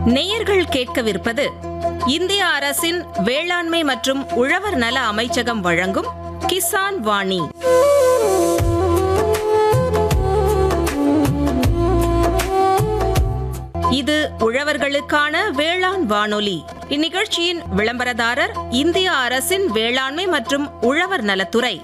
நேயர்கள் கேட்கவிருப்பது இந்திய அரசின் வேளாண்மை மற்றும் உழவர் நல அமைச்சகம் வழங்கும் கிசான் வாணி இது உழவர்களுக்கான வேளாண் வானொலி இந்நிகழ்ச்சியின் விளம்பரதாரர் இந்திய அரசின் வேளாண்மை மற்றும் உழவர் நலத்துறை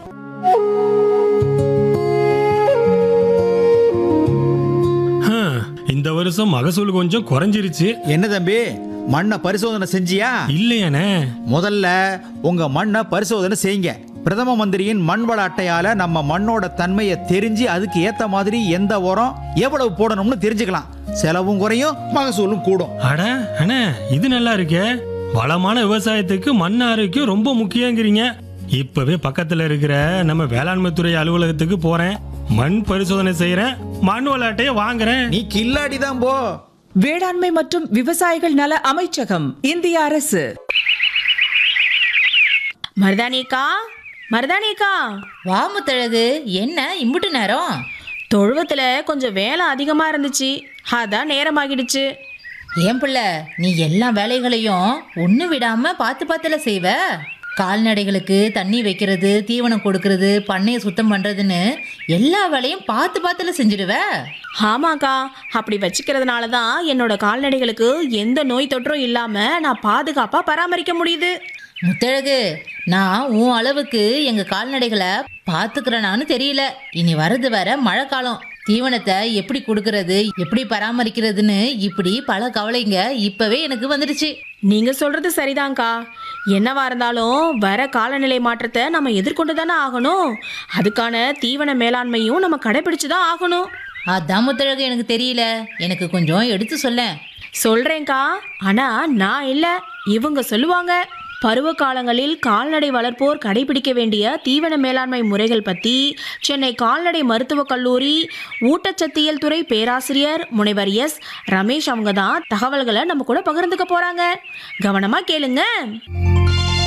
ஹம், இந்த வருஷம் மகசூல் கொஞ்சம் குறைஞ்சிருச்சு என்ன தம்பி மண்ணை பரிசோதனை செஞ்சியா இல்லையானே முதல்ல உங்க மண்ணை பரிசோதனை செய்யுங்க பிரதம மந்திரியின் மண் வள அட்டையால நம்ம மண்ணோட தன்மையை தெரிஞ்சு அதுக்கு ஏத்த மாதிரி எந்த உரம் எவ்வளவு போடணும்னு தெரிஞ்சுக்கலாம் செலவும் குறையும் மகசூலும் கூடும் அட அண்ணே இது நல்லா இருக்கே வளமான விவசாயத்துக்கு மண் ஆரோக்கியம் ரொம்ப முக்கியங்கிறீங்க இப்பவே பக்கத்துல இருக்கிற நம்ம வேளாண்மை துறை அலுவலகத்துக்கு போறேன் மண் பரிசோதனை செய்யறேன் மண் விளையாட்டையே வாங்குறேன் நீ கில்லாடி தான் போ வேளாண்மை மற்றும் விவசாயிகள் நல அமைச்சகம் இந்திய அரசு மருதானிக்கா மருதானிக்கா வா முத்தழகு என்ன இம்புட்டு நேரம் தொழுவத்துல கொஞ்சம் வேலை அதிகமா இருந்துச்சு அதான் நேரமாகிடுச்சு ஏன் பிள்ளை நீ எல்லா வேலைகளையும் ஒன்று விடாம பார்த்து பார்த்துல செய்வ கால்நடைகளுக்கு தண்ணி வைக்கிறது தீவனம் கொடுக்கறது பண்ணையை சுத்தம் பண்றதுன்னு எல்லா வேலையும் பார்த்து பார்த்துல செஞ்சிடுவ ஆமாக்கா அப்படி வச்சுக்கிறதுனால தான் என்னோட கால்நடைகளுக்கு எந்த நோய் தொற்றும் இல்லாம நான் பாதுகாப்பா பராமரிக்க முடியுது முத்தழகு நான் உன் அளவுக்கு எங்க கால்நடைகளை பார்த்துக்கிறனான்னு தெரியல இனி வர்றது வர மழை காலம் தீவனத்தை எப்படி கொடுக்கறது எப்படி பராமரிக்கிறதுன்னு இப்படி பல கவலைங்க இப்பவே எனக்கு வந்துடுச்சு நீங்க சொல்றது சரிதான்க்கா என்னவா இருந்தாலும் வர காலநிலை மாற்றத்தை நம்ம எதிர்கொண்டு தானே ஆகணும் அதுக்கான தீவன மேலாண்மையும் நம்ம கடைபிடிச்சு தான் ஆகணும் அதான் முத்தழகு எனக்கு தெரியல எனக்கு கொஞ்சம் எடுத்து சொல்லேன் சொல்றேன்க்கா ஆனா நான் இல்ல இவங்க சொல்லுவாங்க பருவ காலங்களில் கால்நடை வளர்ப்போர் கடைபிடிக்க வேண்டிய தீவன மேலாண்மை முறைகள் பத்தி சென்னை கால்நடை மருத்துவக் கல்லூரி ஊட்டச்சத்தியல் துறை பேராசிரியர் முனைவர் எஸ் ரமேஷ் அவங்க தான் தகவல்களை நம்ம கூட பகிர்ந்துக்க போறாங்க கவனமா கேளுங்க